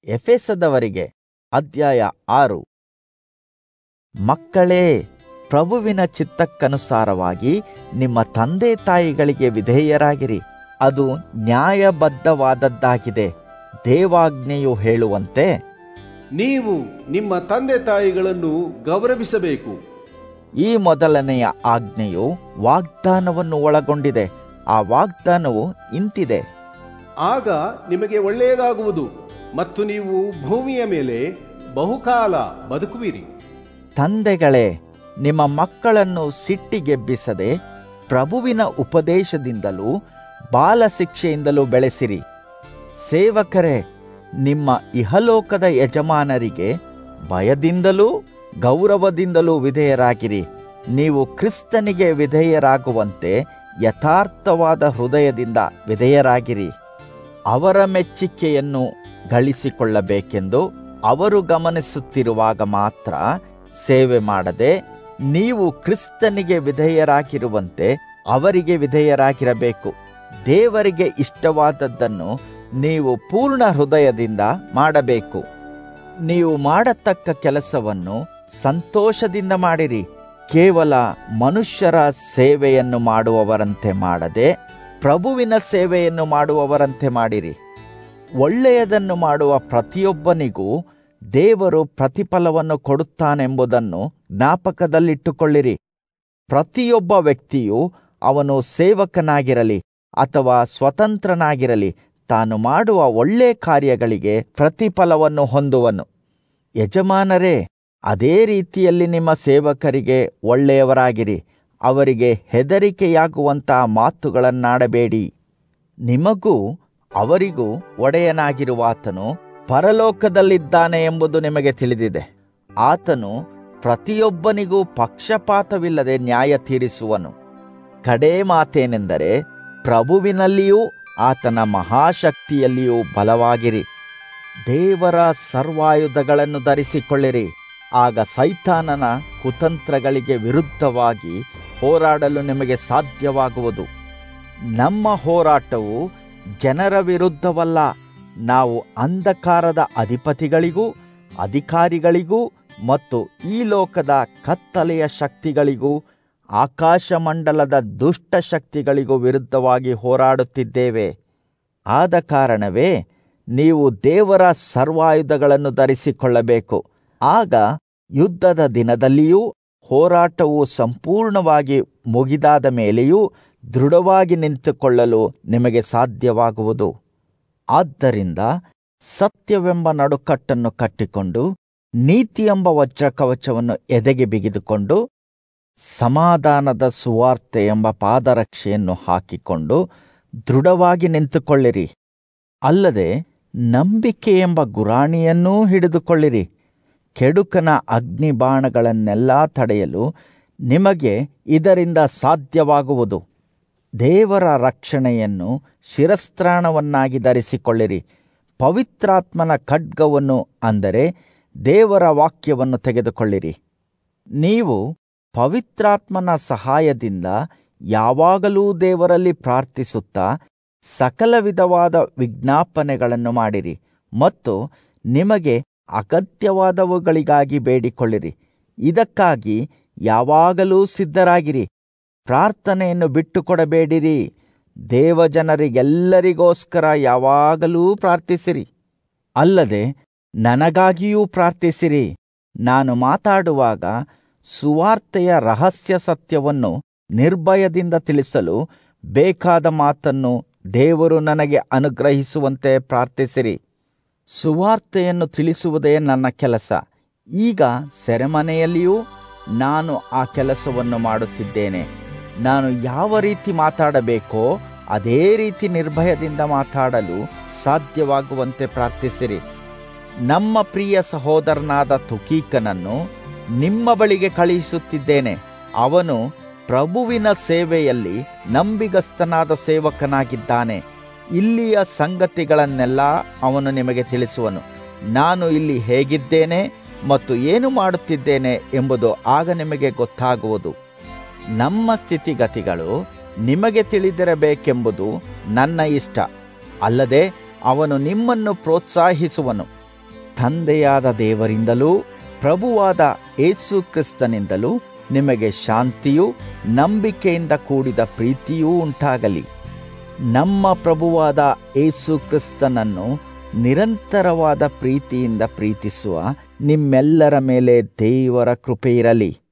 ಎಫೆಸದವರಿಗೆ ಅಧ್ಯಾಯ ಆರು ಮಕ್ಕಳೇ ಪ್ರಭುವಿನ ಚಿತ್ತಕ್ಕನುಸಾರವಾಗಿ ನಿಮ್ಮ ತಂದೆ ತಾಯಿಗಳಿಗೆ ವಿಧೇಯರಾಗಿರಿ ಅದು ನ್ಯಾಯಬದ್ಧವಾದದ್ದಾಗಿದೆ ದೇವಾಜ್ಞೆಯು ಹೇಳುವಂತೆ ನೀವು ನಿಮ್ಮ ತಂದೆ ತಾಯಿಗಳನ್ನು ಗೌರವಿಸಬೇಕು ಈ ಮೊದಲನೆಯ ಆಜ್ಞೆಯು ವಾಗ್ದಾನವನ್ನು ಒಳಗೊಂಡಿದೆ ಆ ವಾಗ್ದಾನವು ಇಂತಿದೆ ಆಗ ನಿಮಗೆ ಒಳ್ಳೆಯದಾಗುವುದು ಮತ್ತು ನೀವು ಭೂಮಿಯ ಮೇಲೆ ಬಹುಕಾಲ ಬದುಕುವಿರಿ ತಂದೆಗಳೇ ನಿಮ್ಮ ಮಕ್ಕಳನ್ನು ಸಿಟ್ಟಿಗೆಬ್ಬಿಸದೆ ಪ್ರಭುವಿನ ಉಪದೇಶದಿಂದಲೂ ಬಾಲಶಿಕ್ಷೆಯಿಂದಲೂ ಬೆಳೆಸಿರಿ ಸೇವಕರೇ ನಿಮ್ಮ ಇಹಲೋಕದ ಯಜಮಾನರಿಗೆ ಭಯದಿಂದಲೂ ಗೌರವದಿಂದಲೂ ವಿಧೇಯರಾಗಿರಿ ನೀವು ಕ್ರಿಸ್ತನಿಗೆ ವಿಧೇಯರಾಗುವಂತೆ ಯಥಾರ್ಥವಾದ ಹೃದಯದಿಂದ ವಿಧೇಯರಾಗಿರಿ ಅವರ ಮೆಚ್ಚಿಕೆಯನ್ನು ಗಳಿಸಿಕೊಳ್ಳಬೇಕೆಂದು ಅವರು ಗಮನಿಸುತ್ತಿರುವಾಗ ಮಾತ್ರ ಸೇವೆ ಮಾಡದೆ ನೀವು ಕ್ರಿಸ್ತನಿಗೆ ವಿಧೇಯರಾಗಿರುವಂತೆ ಅವರಿಗೆ ವಿಧೇಯರಾಗಿರಬೇಕು ದೇವರಿಗೆ ಇಷ್ಟವಾದದ್ದನ್ನು ನೀವು ಪೂರ್ಣ ಹೃದಯದಿಂದ ಮಾಡಬೇಕು ನೀವು ಮಾಡತಕ್ಕ ಕೆಲಸವನ್ನು ಸಂತೋಷದಿಂದ ಮಾಡಿರಿ ಕೇವಲ ಮನುಷ್ಯರ ಸೇವೆಯನ್ನು ಮಾಡುವವರಂತೆ ಮಾಡದೆ ಪ್ರಭುವಿನ ಸೇವೆಯನ್ನು ಮಾಡುವವರಂತೆ ಮಾಡಿರಿ ಒಳ್ಳೆಯದನ್ನು ಮಾಡುವ ಪ್ರತಿಯೊಬ್ಬನಿಗೂ ದೇವರು ಪ್ರತಿಫಲವನ್ನು ಕೊಡುತ್ತಾನೆಂಬುದನ್ನು ಜ್ಞಾಪಕದಲ್ಲಿಟ್ಟುಕೊಳ್ಳಿರಿ ಪ್ರತಿಯೊಬ್ಬ ವ್ಯಕ್ತಿಯು ಅವನು ಸೇವಕನಾಗಿರಲಿ ಅಥವಾ ಸ್ವತಂತ್ರನಾಗಿರಲಿ ತಾನು ಮಾಡುವ ಒಳ್ಳೆ ಕಾರ್ಯಗಳಿಗೆ ಪ್ರತಿಫಲವನ್ನು ಹೊಂದುವನು ಯಜಮಾನರೇ ಅದೇ ರೀತಿಯಲ್ಲಿ ನಿಮ್ಮ ಸೇವಕರಿಗೆ ಒಳ್ಳೆಯವರಾಗಿರಿ ಅವರಿಗೆ ಹೆದರಿಕೆಯಾಗುವಂತಹ ಮಾತುಗಳನ್ನಾಡಬೇಡಿ ನಿಮಗೂ ಅವರಿಗೂ ಒಡೆಯನಾಗಿರುವಾತನು ಪರಲೋಕದಲ್ಲಿದ್ದಾನೆ ಎಂಬುದು ನಿಮಗೆ ತಿಳಿದಿದೆ ಆತನು ಪ್ರತಿಯೊಬ್ಬನಿಗೂ ಪಕ್ಷಪಾತವಿಲ್ಲದೆ ನ್ಯಾಯ ತೀರಿಸುವನು ಕಡೇ ಮಾತೇನೆಂದರೆ ಪ್ರಭುವಿನಲ್ಲಿಯೂ ಆತನ ಮಹಾಶಕ್ತಿಯಲ್ಲಿಯೂ ಬಲವಾಗಿರಿ ದೇವರ ಸರ್ವಾಯುಧಗಳನ್ನು ಧರಿಸಿಕೊಳ್ಳಿರಿ ಆಗ ಸೈತಾನನ ಕುತಂತ್ರಗಳಿಗೆ ವಿರುದ್ಧವಾಗಿ ಹೋರಾಡಲು ನಿಮಗೆ ಸಾಧ್ಯವಾಗುವುದು ನಮ್ಮ ಹೋರಾಟವು ಜನರ ವಿರುದ್ಧವಲ್ಲ ನಾವು ಅಂಧಕಾರದ ಅಧಿಪತಿಗಳಿಗೂ ಅಧಿಕಾರಿಗಳಿಗೂ ಮತ್ತು ಈ ಲೋಕದ ಕತ್ತಲೆಯ ಶಕ್ತಿಗಳಿಗೂ ಆಕಾಶಮಂಡಲದ ದುಷ್ಟ ಶಕ್ತಿಗಳಿಗೂ ವಿರುದ್ಧವಾಗಿ ಹೋರಾಡುತ್ತಿದ್ದೇವೆ ಆದ ಕಾರಣವೇ ನೀವು ದೇವರ ಸರ್ವಾಯುಧಗಳನ್ನು ಧರಿಸಿಕೊಳ್ಳಬೇಕು ಆಗ ಯುದ್ಧದ ದಿನದಲ್ಲಿಯೂ ಹೋರಾಟವು ಸಂಪೂರ್ಣವಾಗಿ ಮುಗಿದಾದ ಮೇಲೆಯೂ ದೃಢವಾಗಿ ನಿಂತುಕೊಳ್ಳಲು ನಿಮಗೆ ಸಾಧ್ಯವಾಗುವುದು ಆದ್ದರಿಂದ ಸತ್ಯವೆಂಬ ನಡುಕಟ್ಟನ್ನು ಕಟ್ಟಿಕೊಂಡು ನೀತಿ ಎಂಬ ವಜ್ರಕವಚವನ್ನು ಎದೆಗೆ ಬಿಗಿದುಕೊಂಡು ಸಮಾಧಾನದ ಸುವಾರ್ತೆ ಎಂಬ ಪಾದರಕ್ಷೆಯನ್ನು ಹಾಕಿಕೊಂಡು ದೃಢವಾಗಿ ನಿಂತುಕೊಳ್ಳಿರಿ ಅಲ್ಲದೆ ನಂಬಿಕೆ ಎಂಬ ಗುರಾಣಿಯನ್ನೂ ಹಿಡಿದುಕೊಳ್ಳಿರಿ ಕೆಡುಕನ ಅಗ್ನಿಬಾಣಗಳನ್ನೆಲ್ಲ ತಡೆಯಲು ನಿಮಗೆ ಇದರಿಂದ ಸಾಧ್ಯವಾಗುವುದು ದೇವರ ರಕ್ಷಣೆಯನ್ನು ಶಿರಸ್ತ್ರಾಣವನ್ನಾಗಿ ಧರಿಸಿಕೊಳ್ಳಿರಿ ಪವಿತ್ರಾತ್ಮನ ಖಡ್ಗವನ್ನು ಅಂದರೆ ದೇವರ ವಾಕ್ಯವನ್ನು ತೆಗೆದುಕೊಳ್ಳಿರಿ ನೀವು ಪವಿತ್ರಾತ್ಮನ ಸಹಾಯದಿಂದ ಯಾವಾಗಲೂ ದೇವರಲ್ಲಿ ಪ್ರಾರ್ಥಿಸುತ್ತಾ ಸಕಲ ವಿಧವಾದ ವಿಜ್ಞಾಪನೆಗಳನ್ನು ಮಾಡಿರಿ ಮತ್ತು ನಿಮಗೆ ಅಗತ್ಯವಾದವುಗಳಿಗಾಗಿ ಬೇಡಿಕೊಳ್ಳಿರಿ ಇದಕ್ಕಾಗಿ ಯಾವಾಗಲೂ ಸಿದ್ಧರಾಗಿರಿ ಪ್ರಾರ್ಥನೆಯನ್ನು ಬಿಟ್ಟುಕೊಡಬೇಡಿರಿ ದೇವಜನರಿಗೆಲ್ಲರಿಗೋಸ್ಕರ ಯಾವಾಗಲೂ ಪ್ರಾರ್ಥಿಸಿರಿ ಅಲ್ಲದೆ ನನಗಾಗಿಯೂ ಪ್ರಾರ್ಥಿಸಿರಿ ನಾನು ಮಾತಾಡುವಾಗ ಸುವಾರ್ತೆಯ ರಹಸ್ಯ ಸತ್ಯವನ್ನು ನಿರ್ಭಯದಿಂದ ತಿಳಿಸಲು ಬೇಕಾದ ಮಾತನ್ನು ದೇವರು ನನಗೆ ಅನುಗ್ರಹಿಸುವಂತೆ ಪ್ರಾರ್ಥಿಸಿರಿ ಸುವಾರ್ತೆಯನ್ನು ತಿಳಿಸುವುದೇ ನನ್ನ ಕೆಲಸ ಈಗ ಸೆರೆಮನೆಯಲ್ಲಿಯೂ ನಾನು ಆ ಕೆಲಸವನ್ನು ಮಾಡುತ್ತಿದ್ದೇನೆ ನಾನು ಯಾವ ರೀತಿ ಮಾತಾಡಬೇಕೋ ಅದೇ ರೀತಿ ನಿರ್ಭಯದಿಂದ ಮಾತಾಡಲು ಸಾಧ್ಯವಾಗುವಂತೆ ಪ್ರಾರ್ಥಿಸಿರಿ ನಮ್ಮ ಪ್ರಿಯ ಸಹೋದರನಾದ ತುಕೀಕನನ್ನು ನಿಮ್ಮ ಬಳಿಗೆ ಕಳುಹಿಸುತ್ತಿದ್ದೇನೆ ಅವನು ಪ್ರಭುವಿನ ಸೇವೆಯಲ್ಲಿ ನಂಬಿಗಸ್ತನಾದ ಸೇವಕನಾಗಿದ್ದಾನೆ ಇಲ್ಲಿಯ ಸಂಗತಿಗಳನ್ನೆಲ್ಲ ಅವನು ನಿಮಗೆ ತಿಳಿಸುವನು ನಾನು ಇಲ್ಲಿ ಹೇಗಿದ್ದೇನೆ ಮತ್ತು ಏನು ಮಾಡುತ್ತಿದ್ದೇನೆ ಎಂಬುದು ಆಗ ನಿಮಗೆ ಗೊತ್ತಾಗುವುದು ನಮ್ಮ ಸ್ಥಿತಿಗತಿಗಳು ನಿಮಗೆ ತಿಳಿದಿರಬೇಕೆಂಬುದು ನನ್ನ ಇಷ್ಟ ಅಲ್ಲದೆ ಅವನು ನಿಮ್ಮನ್ನು ಪ್ರೋತ್ಸಾಹಿಸುವನು ತಂದೆಯಾದ ದೇವರಿಂದಲೂ ಪ್ರಭುವಾದ ಏಸು ಕ್ರಿಸ್ತನಿಂದಲೂ ನಿಮಗೆ ಶಾಂತಿಯೂ ನಂಬಿಕೆಯಿಂದ ಕೂಡಿದ ಪ್ರೀತಿಯೂ ಉಂಟಾಗಲಿ ನಮ್ಮ ಪ್ರಭುವಾದ ಏಸು ಕ್ರಿಸ್ತನನ್ನು ನಿರಂತರವಾದ ಪ್ರೀತಿಯಿಂದ ಪ್ರೀತಿಸುವ ನಿಮ್ಮೆಲ್ಲರ ಮೇಲೆ ದೇವರ ಕೃಪೆ ಇರಲಿ